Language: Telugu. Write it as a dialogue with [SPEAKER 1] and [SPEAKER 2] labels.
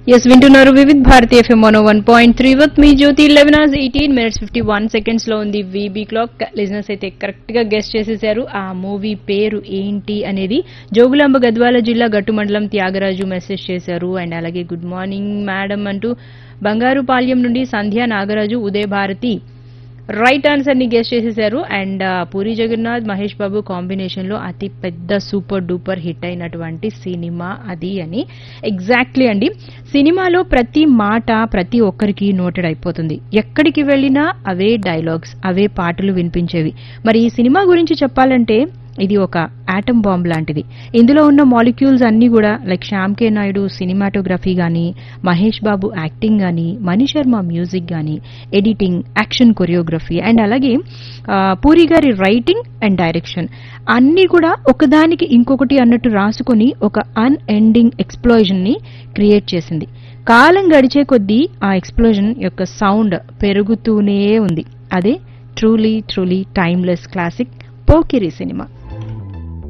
[SPEAKER 1] ఎస్ వింటున్నారు Vividh Bharati FM one one point three with me Jyothi eleven hours eighteen minutes fifty one seconds లో ఉంది వీబీ క్లాక్ లిజినెస్ అయితే కరెక్ట్ గా గెస్ట్ చేసేసారు ఆ మూవీ పేరు ఏంటి అనేది జోగులాంబ గద్వాల జిల్లా గట్టు మండలం త్యాగరాజు మెసేజ్ చేశారు అండ్ అలాగే గుడ్ మార్నింగ్ మేడం అంటూ బంగారుపాల్యం నుండి సంధ్యా నాగరాజు ఉదయ భారతి రైట్ ఆన్సర్ ని గెస్ట్ చేసేసారు అండ్ పూరి జగన్నాథ్ మహేష్ బాబు కాంబినేషన్ లో అతి పెద్ద సూపర్ డూపర్ హిట్ అయినటువంటి సినిమా అది అని ఎగ్జాక్ట్లీ అండి సినిమాలో ప్రతి మాట ప్రతి ఒక్కరికి నోటెడ్ అయిపోతుంది ఎక్కడికి వెళ్ళినా అవే డైలాగ్స్ అవే పాటలు వినిపించేవి మరి ఈ సినిమా గురించి చెప్పాలంటే ఇది ఒక ఆటం బాంబ్ లాంటిది ఇందులో ఉన్న మాలిక్యూల్స్ అన్ని కూడా like Shyam K Naidu cinematography గానీ మహేష్ బాబు యాక్టింగ్ గానీ మణి శర్మ మ్యూజిక్ గానీ ఎడిటింగ్ యాక్షన్ కొరియోగ్రఫీ అండ్ అలాగే ఆ, పూరి గారి రైటింగ్ అండ్ డైరెక్షన్ అన్ని కూడా ఒకదానికి ఇంకొకటి అన్నట్టు రాసుకొని ఒక అన్ ఎండింగ్ ఎక్స్ప్లోజన్ ని క్రియేట్ చేసింది కాలం గడిచే కొద్దీ ఆ ఎక్స్ప్లోజన్ యొక్క సౌండ్ పెరుగుతూనే ఉంది అదే truly truly timeless classic Pokiri cinema